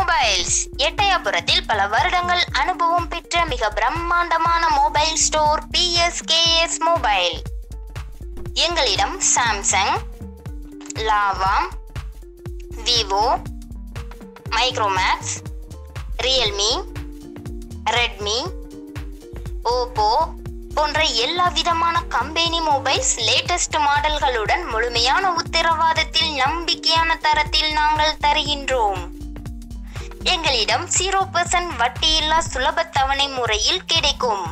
mobiles எட்டயபுரத்தில் பல வருடங்கள் அனுபவம் பெற்ற மிக பிரம்மாண்டமான மொபைல் ஸ்டோர் பிஎஸ்கேஎஸ் மொபைல் எங்களிடம் Samsung Lava Vivo Micromax Realme Redmi Oppo போன்ற எல்லா விதமான கம்பெனி மொபைல்ஸ் லேட்டஸ்ட் மாடல்களுடன் முழுமையான உத்தரவாதத்தில் நம்பிக்கையான தரத்தில் நாங்கள் தருகின்றோம் எங்களிடம் ஜீரோ பர்சன்ட் வட்டியில்லா சுலப தவணை முறையில் கிடைக்கும்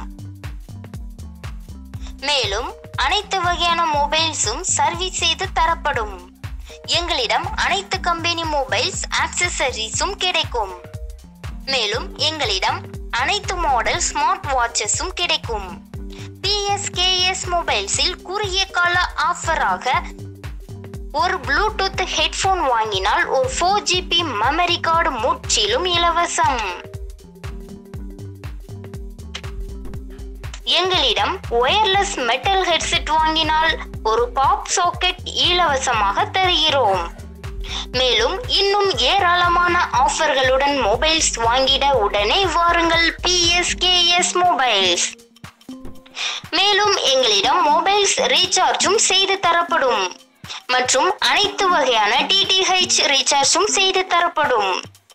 மேலும் அனைத்து வகையான மொபைல்ஸும் சர்வீஸ் செய்து தரப்படும் எங்களிடம் அனைத்து கம்பெனி மொபைல்ஸ் ஆக்சசரிஸும் கிடைக்கும் மேலும் எங்களிடம் அனைத்து மாடல் ஸ்மார்ட் வாட்சஸும் கிடைக்கும் பிஎஸ்கேஎஸ் மொபைல்ஸில் குறுகிய கால ஆஃபராக ஒரு ப்ளூடூத் ஹெட்ஃபோன் வாங்கினால் ஒரு ஃபோர் ஜிபி மெமரி கார்டு முற்றிலும் இலவசம் எங்களிடம் ஒயர்லெஸ் மெட்டல் ஹெட்செட் வாங்கினால் ஒரு பாப் சாக்கெட் இலவசமாக தருகிறோம் மேலும் இன்னும் ஏராளமான ஆஃபர்களுடன் மொபைல்ஸ் வாங்கிட உடனே வாருங்கள் பிஎஸ்கேஎஸ் மொபைல்ஸ் மேலும் எங்களிடம் மொபைல்ஸ் ரீசார்ஜும் செய்து தரப்படும் மற்றும் அனைத்து வகையான டிடிஹெச் ரீசார்ஜும் செய்து தரப்படும்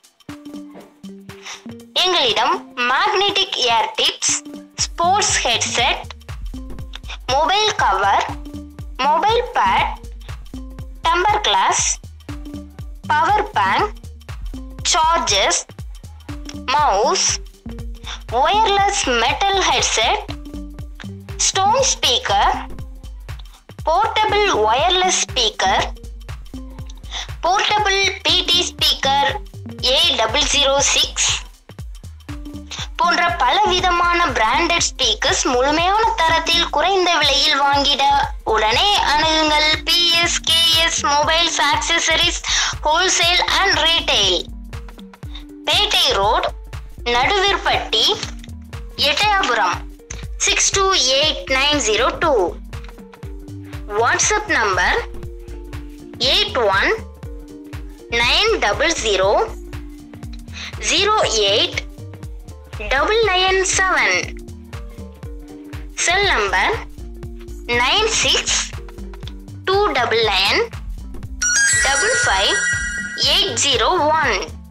எங்களிடம் magnetic air tips sports headset mobile cover mobile pad temper glass power bank chargers mouse wireless metal headset stone speaker portable wireless speaker portable BT speaker A double zero six போன்ற பல விதமான branded speakers முழுமையான தரத்தில் குறைந்த விலையில் வாங்கிட உடனே அணுகுங்கள் PSKS mobiles accessories wholesale and retail Pettai road Naduvirpatti Ettayapuram six two eight nine zero two WhatsApp number eight one nine double zero zero eight double nine seven cell number nine six two double nine double five eight zero one